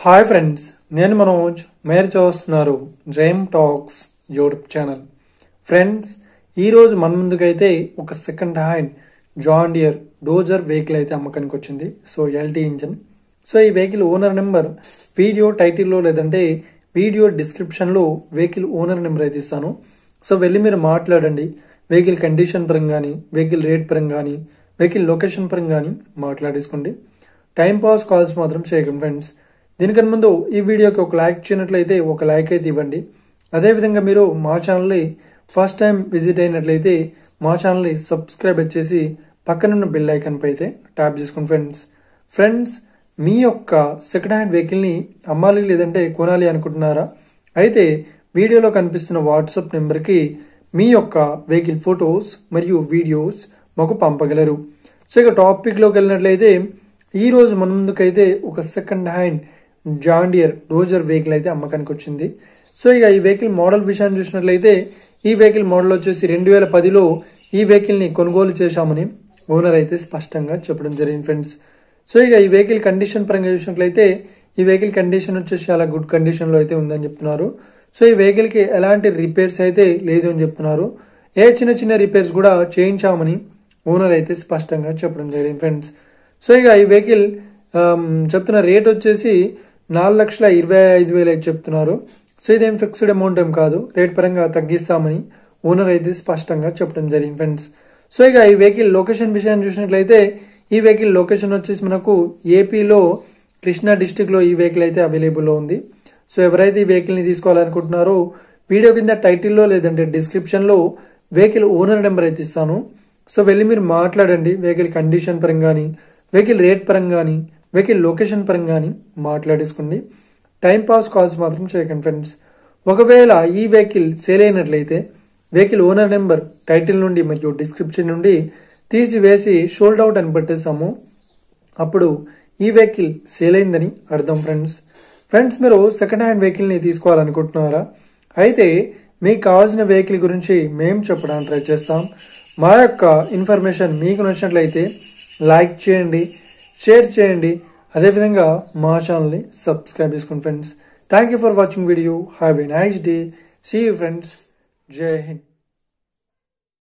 hi friends నేను మనోజ్ మీరు చూస్తున్నారు జైమ్ టాక్స్ యూట్యూబ్ ఛానల్ ఫ్రెండ్స్ ఈ రోజు మన ముందుకైతే ఒక second hand John Deere dozer vehicle అయితే అమ్మకానికి వచ్చింది సో ఎల్టీ ఇంజన్ సో ఈ వెహికల్ ఓనర్ నెంబర్ వీడియో టైటిల్లో లేదంటే వీడియో డిస్క్రిప్షన్లో వెహికల్ ఓనర్ నెంబర్ అయితే ఇస్తాను సో వెళ్ళి మీరు మాట్లాడండి వెహికల్ కండిషన్ పరంగా కానీ వెహికల్ రేట్ పరంగా కానీ వెహికల్ లొకేషన్ పరంగా కానీ మాట్లాడేసుకోండి టైం పాస్ కాల్స్ మాత్రం చేయకండి ఫ్రెండ్స్ దీనికన్నా ముందు ఈ వీడియోకి ఒక లైక్ చేయనట్లయితే ఒక లైక్ అయితే ఇవ్వండి అదేవిధంగా మీరు మా ఛానల్ని ఫస్ట్ టైం విజిట్ అయినట్లయితే మా ఛానల్ని సబ్స్క్రైబ్ చేసి పక్కనున్న బెల్ ఐకాన్ పై అయితే ట్యాప్ చేసుకోండి ఫ్రెండ్స్ ఫ్రెండ్స్ మీ యొక్క సెకండ్ హ్యాండ్ వెహికల్ని అమ్మాలి లేదంటే కొనాలి అనుకుంటున్నారా అయితే వీడియోలో కనిపిస్తున్న వాట్సాప్ నెంబర్కి మీ యొక్క వెహికల్ ఫొటోస్ మరియు వీడియోస్ మాకు పంపగలరు సో ఇక టాపిక్లోకి వెళ్ళినట్లయితే ఈ రోజు మన ముందుకైతే ఒక second hand John Deere dozer vehicle అయితే అమ్మకానికి వచ్చింది సో ఇక ఈ వెహికల్ మోడల్ విషయాన్ని చూసినట్లయితే ఈ వెహికల్ మోడల్ వచ్చేసి రెండు వేల పదిలో ఈ వెహికల్ ని కొనుగోలు చేశామని ఓనర్ అయితే స్పష్టంగా చెప్పడం జరిగింది ఫ్రెండ్స్ సో ఇక ఈ వెహికల్ కండిషన్ పరంగా చూసినట్లయితే ఈ వెహికల్ కండిషన్ వచ్చేసి చాలా గుడ్ కండిషన్ లో అయితే ఉందని చెప్తున్నారు సో ఈ వెహికల్ కి ఎలాంటి రిపేర్స్ అయితే లేదు అని చెప్తున్నారు ఏ చిన్న చిన్న రిపేర్స్ కూడా చేయించామని ఓనర్ అయితే స్పష్టంగా చెప్పడం జరిగింది ఫ్రెండ్స్ సో ఇక ఈ వెహికల్ ఆమ్, చెప్తున్న రేట్ వచ్చేసి నాలుగు లక్షల ఇరవై ఐదు వేలు అయితే చెప్తున్నారు సో ఇదేం ఫిక్స్డ్ అమౌంట్ ఏం కాదు రేట్ పరంగా తగ్గిస్తామని ఓనర్ అయితే స్పష్టంగా చెప్పడం జరిగింది ఫ్రెండ్స్ సో ఇక ఈ వెహికల్ లొకేషన్ విషయాన్ని చూసినట్లయితే ఈ వెహికల్ లొకేషన్ వచ్చేసి మనకు ఏపీలో కృష్ణా డిస్టిక్ లో ఈ వెహికల్ అయితే అవైలబుల్ లో ఉంది సో ఎవరైతే ఈ వెహికల్ ని తీసుకోవాలనుకుంటున్నారో వీడియో కింద టైటిల్లో లేదంటే డిస్క్రిప్షన్ లో వెహికల్ ఓనర్ నెంబర్ అయితే ఇస్తాను సో వెళ్ళి మీరు మాట్లాడండి వెహికల్ కండిషన్ పరంగా కానీ వెహికల్ రేట్ పరంగా కానీ వెహికల్ లొకేషన్ పరంగా కానీ మాట్లాడేసుకోండి టైం పాస్ కాల్స్ మాత్రం చేయకండి ఫ్రెండ్స్ ఒకవేళ ఈ వెహికల్ సేల్ అయినట్లయితే వెహికల్ ఓనర్ నెంబర్ టైటిల్ నుండి మరియు డిస్క్రిప్షన్ నుండి తీసివేసి షోల్డ్ అవుట్ అని పెట్టేస్తాము అప్పుడు ఈ వెహికల్ సేల్ అయిందని అర్థం ఫ్రెండ్స్ ఫ్రెండ్స్ మీరు సెకండ్ హ్యాండ్ వెహికల్ ని తీసుకోవాలనుకుంటున్నారా అయితే మీకు కావాల్సిన వెహికల్ గురించి మేము చెప్పడానికి ట్రై చేస్తాం మా యొక్క ఇన్ఫర్మేషన్ మీకు నచ్చినట్లయితే లైక్ చేయండి షేర్ చేయండి అదేవిధంగా మా ఛానల్ని సబ్స్క్రైబ్ చేసుకోండి friends thank you for watching video have a nice day see you friends Jai Hind